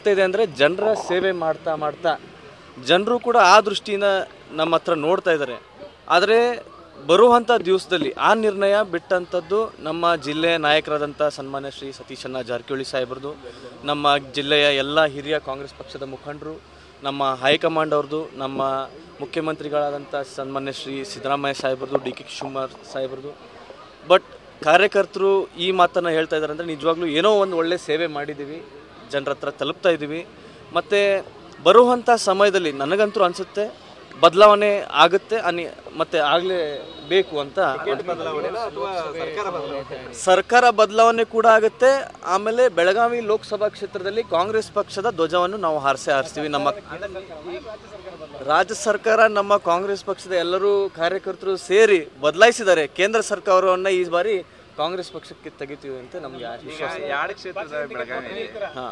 ಆಗ್ತಾ ಇದೆ ಅಂದರೆ ಜನರ ಸೇವೆ ಮಾಡ್ತಾ ಮಾಡ್ತಾ ಜನರು ಕೂಡ ಆ ದೃಷ್ಟಿಯಿಂದ ನಮ್ಮ ಹತ್ರ ನೋಡ್ತಾ ಇದ್ದಾರೆ ಆದರೆ ಬರುವಂಥ ದಿವಸದಲ್ಲಿ ಆ ನಿರ್ಣಯ ಬಿಟ್ಟಂಥದ್ದು ನಮ್ಮ ಜಿಲ್ಲೆಯ ನಾಯಕರಾದಂಥ ಸನ್ಮಾನ್ಯ ಶ್ರೀ ಸತೀಶಣ್ಣ ಜಾರಕಿಹೊಳಿ ಸಾಹೇಬ್ರದ್ದು ನಮ್ಮ ಜಿಲ್ಲೆಯ ಎಲ್ಲ ಹಿರಿಯ ಕಾಂಗ್ರೆಸ್ ಪಕ್ಷದ ಮುಖಂಡರು ನಮ್ಮ ಹೈಕಮಾಂಡ್ ಅವ್ರದ್ದು ನಮ್ಮ ಮುಖ್ಯಮಂತ್ರಿಗಳಾದಂಥ ಸನ್ಮಾನ್ಯ ಶ್ರೀ ಸಿದ್ದರಾಮಯ್ಯ ಸಾಹೇಬ್ರದ್ದು ಡಿ ಕೆ ಶಿವಕುಮಾರ್ ಸಾಹೇಬ್ರದ್ದು ಬಟ್ ಕಾರ್ಯಕರ್ತರು ಈ ಮಾತನ್ನು ಹೇಳ್ತಾ ಇದ್ದಾರೆ ಅಂದರೆ ನಿಜವಾಗ್ಲೂ ಏನೋ ಒಂದು ಒಳ್ಳೆ ಸೇವೆ ಮಾಡಿದ್ದೀವಿ ಜನರ ಹತ್ರ ತಲುಪ್ತಾ ಇದ್ದೀವಿ ಮತ್ತು ಬರುವಂಥ ಸಮಯದಲ್ಲಿ ನನಗಂತೂ ಅನಿಸುತ್ತೆ ಬದಲಾವಣೆ ಆಗುತ್ತೆ ಅನಿ ಮತ್ತೆ ಆಗಲೇ ಬೇಕು ಅಂತ ಸರ್ಕಾರ ಬದಲಾವಣೆ ಕೂಡ ಆಗುತ್ತೆ ಆಮೇಲೆ ಬೆಳಗಾವಿ ಲೋಕಸಭಾ ಕ್ಷೇತ್ರದಲ್ಲಿ ಕಾಂಗ್ರೆಸ್ ಪಕ್ಷದ ಧ್ವಜವನ್ನು ನಾವು ಹಾರಿಸೇ ಹಾರಿಸ್ತೀವಿ ನಮ್ಮ ರಾಜ್ಯ ಸರ್ಕಾರ ನಮ್ಮ ಕಾಂಗ್ರೆಸ್ ಪಕ್ಷದ ಎಲ್ಲರೂ ಕಾರ್ಯಕರ್ತರು ಸೇರಿ ಬದಲಾಯಿಸಿದ್ದಾರೆ ಕೇಂದ್ರ ಸರ್ಕಾರವನ್ನ ಈ ಬಾರಿ ಕಾಂಗ್ರೆಸ್ ಪಕ್ಷಕ್ಕೆ ತೆಗಿತೀವಿ ಅಂತ ನಮ್ಗೆ ವಿಶ್ವಾಸ ಇದೆ. ಎರಡು ಕ್ಷೇತ್ರದ ಬೆಳಗಾವಿ ಹಾ.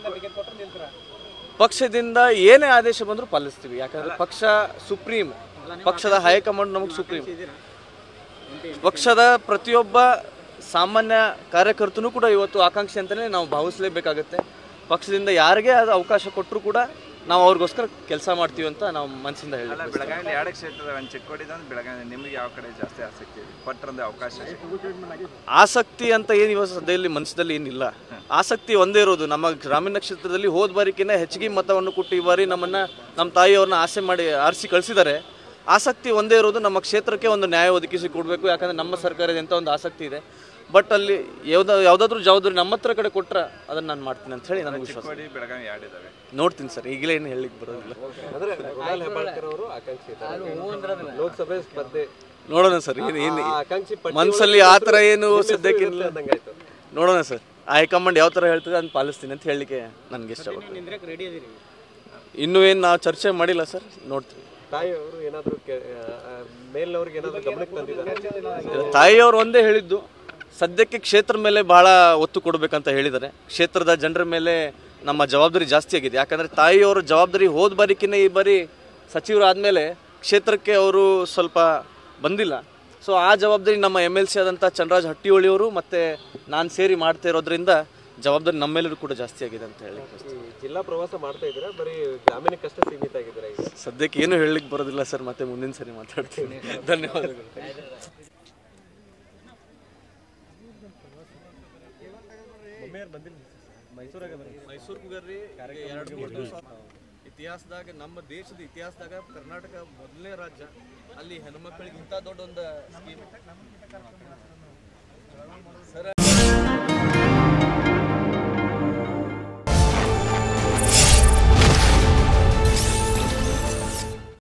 ಪಕ್ಷದಿಂದ ಏನೇ ಆದೇಶ ಬಂದರೂ ಪಾಲಿಸ್ತೀವಿ ಯಾಕಂದ್ರೆ ಪಕ್ಷ ಸುಪ್ರೀಂ ಪಕ್ಷದ ಹೈಕಮಾಂಡ್ ನಮಗೆ ಸುಪ್ರೀಂ ಪಕ್ಷದ ಪ್ರತಿಯೊಬ್ಬ ಸಾಮಾನ್ಯ ಕಾರ್ಯಕರ್ತನೂ ಕೂಡ ಇವತ್ತು ಆಕಾಂಕ್ಷಿ ಅಂತಲೇ ನಾವು ಭಾವಿಸಲೇಬೇಕಾಗತ್ತೆ ಪಕ್ಷದಿಂದ ಯಾರಿಗೇ ಆದ ಅವಕಾಶ ಕೊಟ್ಟರು ಕೂಡ ನಾವು ಅವ್ರಿಗೋಸ್ಕರ ಕೆಲಸ ಮಾಡ್ತೀವಿ ಅಂತ ನಾವು ಮನಸ್ಸಿಂದ ಹೇಳಿ ಅಲ್ಲ ಬೆಳಗಾವಿಲಿ ಎರಡು ಕ್ಷೇತ್ರದ ಒಂದು ಚಿಕ್ಕೋಡಿದಂದ್ರೆ ಬೆಳಗಾವಿ ನಿಮಗೆ ಯಾವ ಕಡೆ ಜಾಸ್ತಿ ಆಸಕ್ತಿ ಇದೆ ಕೊಟ್ಟರಂದ್ರೆ ಅವಕಾಶ ಆಸಕ್ತಿ ಅಂತ ಏನು ಇವಾಗ ಸದ್ಯದಲ್ಲಿ ಮನಸ್ಸಲ್ಲಿ ಏನಿಲ್ಲ ಆಸಕ್ತಿ ಒಂದೇ ಇರೋದು ನಮ್ಮ ಗ್ರಾಮೀಣ ಕ್ಷೇತ್ರದಲ್ಲಿ ಹೋದ ಬಾರಿಕಿಂತ ಹೆಚ್ಚಿಗೆ ಮತವನ್ನು ಕೊಟ್ಟು ಈ ಬಾರಿ ನಮ್ಮನ್ನ ನಮ್ಮ ತಾಯಿಯವ್ರನ್ನ ಆಸೆ ಮಾಡಿ ಆರಿಸಿ ಕಳಿಸಿದ್ದಾರೆ ಆಸಕ್ತಿ ಒಂದೇ ಇರೋದು ನಮ್ಮ ಕ್ಷೇತ್ರಕ್ಕೆ ಒಂದು ನ್ಯಾಯ ಒದಗಿಸಿ ಕೊಡಬೇಕು ಯಾಕಂದ್ರೆ ನಮ್ಮ ಸರ್ಕಾರದ ಎಂತ ಒಂದು ಆಸಕ್ತಿ ಇದೆ ಬಟ್ ಅಲ್ಲಿ ಯಾವ್ದ ಯಾವುದಾದ್ರೂ ಜವಾಬ್ದಾರಿ ನಮ್ಮ ಹತ್ರ ಕಡೆ ಕೊಟ್ರೆ ಅದನ್ನ ನಾನು ಮಾಡ್ತೀನಿ ಅಂತ ಹೇಳಿ ನನಗೆ ವಿಶ್ವಾಸ ಚಿಕ್ಕೋಡಿ ಬೆಳಗಾವಿ ಎರಡು ಇದಾವೆ ನೋಡ್ತೀನಿ ಸರ್ ಈಗಲೇ ಏನು ಹೇಳಿಕ್ ಬರೋದಿಲ್ಲ ಅಂದ್ರೆ ಮೃಣಾಲ್ ಹೆಬ್ಬಾಳ್ಕರ್ ಅವರು ಆಕಾಂಕ್ಷಿ ಇದ್ದಾರೆ ಲೋಕಸಭೆ ಸ್ಪರ್ಧೆ ನೋಡೋಣ ಸರ್ ಏನು ಏನು ಆ ಆಕಾಂಕ್ಷಿ ಪಟ್ಟಿ ಮನಸ್ಸಲ್ಲಿ ಆ ಥರ ಏನು ಸದ್ಯಕ್ಕೆ ಇಲ್ಲ ಅಂದಂಗಾಯ್ತು ನೋಡೋಣ ಸರ್ ಹೈಕಮಾಂಡ್ ಯಾವ ಥರ ಹೇಳ್ತದೆ ಅದನ್ನ ಪಾಲಿಸ್ತೀನಿ ಅಂತ ಹೇಳಲಿಕ್ಕೆ ನನಗೆ ಇಷ್ಟ ಇನ್ನೂ ಏನು ನಾವು ಚರ್ಚೆ ಮಾಡಿಲ್ಲ ಸರ್ ನೋಡ್ತೀವಿ ತಾಯಿ ಅವರು ಏನಾದ್ರು ಮೇಲ್ನವ್ರಿಗೆ ಏನಾದ್ರು ಗಮನಕ್ಕೆ ತಂದಿದ್ದಾರೆ ತಾಯಿಯವರು ಒಂದೇ ಹೇಳಿದ್ದು ಸದ್ಯಕ್ಕೆ ಕ್ಷೇತ್ರ ಮೇಲೆ ಬಹಳ ಒತ್ತು ಕೊಡಬೇಕಂತ ಹೇಳಿದ್ದಾರೆ ಕ್ಷೇತ್ರದ ಜನರ ಮೇಲೆ ನಮ್ಮ ಜವಾಬ್ದಾರಿ ಜಾಸ್ತಿ ಆಗಿದೆ ಯಾಕಂದ್ರೆ ತಾಯಿಯವರ ಜವಾಬ್ದಾರಿ ಹೋದ ಬಾರಿಕಿನ್ನ ಈ ಬಾರಿ ಸಚಿವರು ಆದಮೇಲೆ ಕ್ಷೇತ್ರಕ್ಕೆ ಅವರು ಸ್ವಲ್ಪ ಬಂದಿಲ್ಲ ಸೊ ಆ ಜವಾಬ್ದಾರಿ ನಮ್ಮ ಎಮ್ ಎಲ್ ಸಿ ಆದಂಥ ಚಂದ್ರರಾಜ್ ಹಟ್ಟಿಹೊಳಿಯವರು ಮತ್ತು ನಾನು ಸೇರಿ ಮಾಡ್ತಾ ಇರೋದ್ರಿಂದ ಜವಾಬ್ದಾರಿ ನಮ್ಮೆಲ್ಲರೂ ಕೂಡ ಜಾಸ್ತಿ ಆಗಿದೆ ಅಂತ ಹೇಳಿ ಈ ಜಿಲ್ಲಾ ಪ್ರವಾಸ ಮಾಡ್ತಾ ಇದ್ದೀರಾ ಬರೀ ಗ್ರಾಮೀಣಕ್ಕಷ್ಟೇ ಸೀಮಿತ ಆಗಿದ್ದೀರಾ ಈಗ ಸದ್ಯಕ್ಕೆ ಏನು ಹೇಳಲಿಕ್ಕೆ ಬರೋದಿಲ್ಲ ಸರ್ ಮತ್ತೆ ಮುಂದಿನ ಸರಿ ಮಾತಾಡ್ತೀನಿ ಧನ್ಯವಾದಗಳು ಮೈಸೂರಿಗೆ ಬರ್ರಿ ಇತಿಹಾಸದಾಗ ನಮ್ಮ ದೇಶದ ಇತಿಹಾಸದಾಗ ಕರ್ನಾಟಕ ಮೊದಲನೇ ರಾಜ್ಯ ಅಲ್ಲಿ ಹೆಣ್ಮಕ್ಳಿಗೆ ಇಂಥ ದೊಡ್ಡ ಒಂದು ಸ್ಕೀಮ್ ಸರ್